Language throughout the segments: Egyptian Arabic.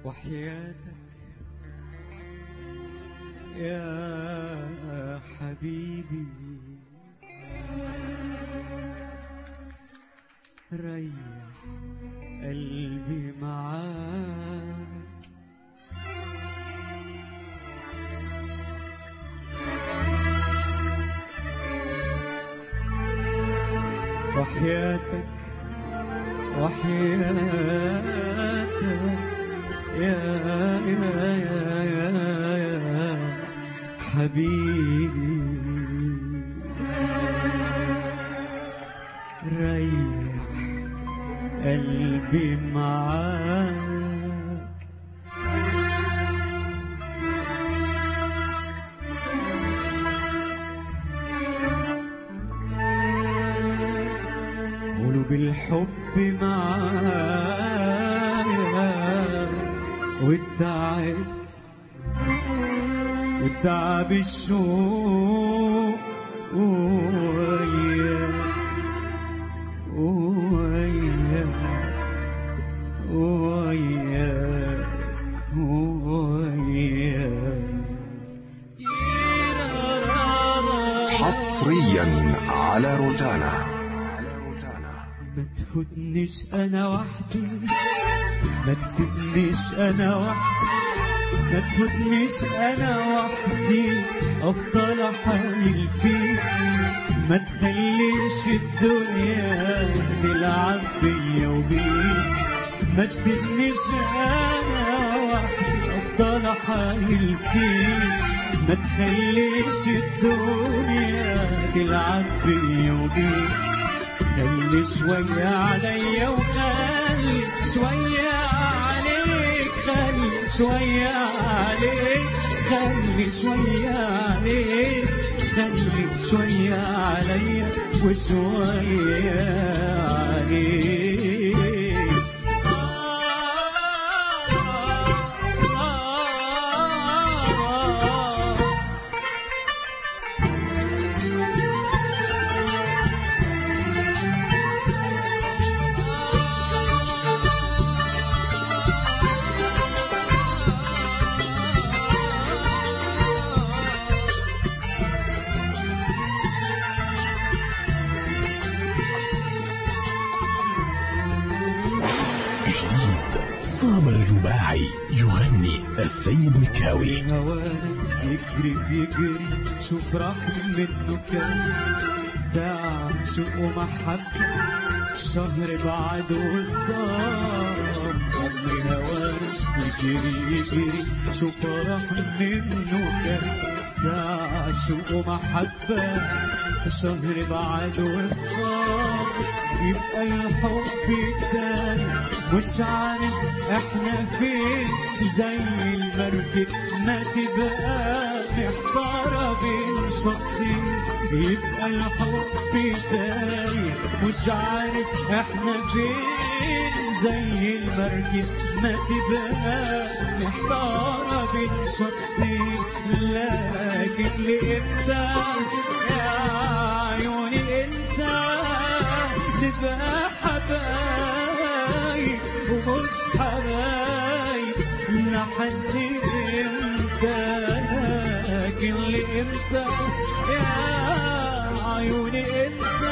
وحياتك يا حبيبي ريح قلبي معاك وحياتك وحياتك يا يا يا يا, يا حبيبي ريح قلبي معاك قولوا بالحب معايا واتعبت وتعب الشوق وياك وياك وياك وياك حصريا على روتانا ما تفوتنيش انا وحدي ما تسيبنيش انا وحدي ما تفوتنيش انا وحدي افضل احاول فيك ما تخليش الدنيا تلعب بيا وبيك ما تسيبنيش انا وحدي افضل احاول فيك ما تخليش الدنيا تلعب بيا وبيك خلي شوية عليا وخلي شوية عليك خلي شوية عليك خلي شوية عليك خلي شوية عليا وشوية عليك جديد سامر الرباعي يغني السيد مكاوي هوانا يجري بيجري شوف راح منه كام ساعة شوق ومحبة شهر بعد وصار عمري هوانا يجري يجري شوف راح منه كام ساعة شوق ومحبة شهر بعد وصار يبقى الحب التاني مش عارف احنا فين زي المركب ما تبقى محتارة بين شطين يبقى الحب تاني مش عارف احنا فين زي المركب ما تبقى محتارة بين شطين لكن لإمتى يا عيوني انت نبقى حبايب ومش حبايب لحد امتى لكن لامتى يا عيوني انت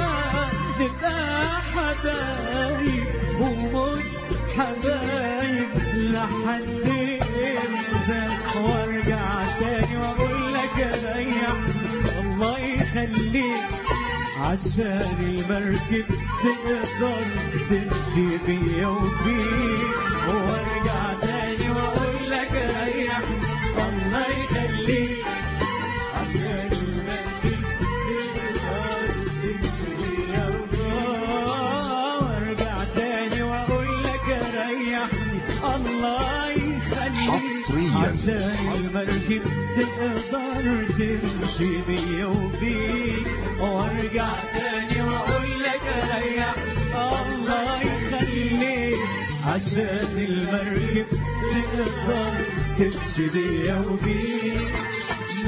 نبقى حبايب ومش حبايب لحد امتى وارجع تاني واقول لك ريح الله يخليك عشان المركب تقدر تمشي بيا وبيك وارجع تاني واقول لك ريح الله يخليك عشان المركب تقدر تمشي بيا وبيك وارجع تاني واقول لك ريحني الله يخليك حصرياً. عشان المركب تقدر تمشي بيا وبيك وارجع تاني واقول لك ريح الله يخليك عشان المركب تقدر تمشي بيا وبيك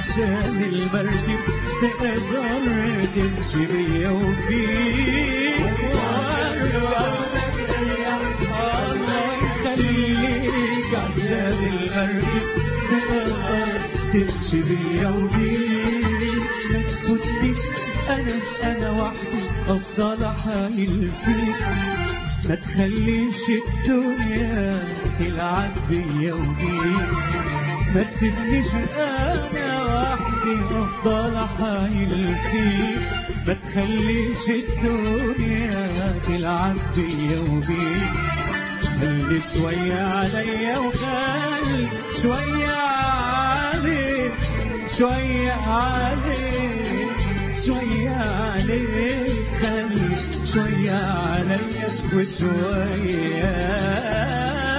عشان المركب تقدر تمشي بيا وبيك الله يخليك عشان المركب تقدر تمشي بيا وبيك ما تفوتنيش انا انا وحدي افضل احايل فيك ما تخليش الدنيا تلعب بيا وبيك ما تسيبنيش انا وحدي افضل احايل فيك ما تخليش الدنيا تلعب بيا وبيك خلي شوية عليا وخلي شوية عليك شوية عليك شوية عليك خلي شوية عليا وشوية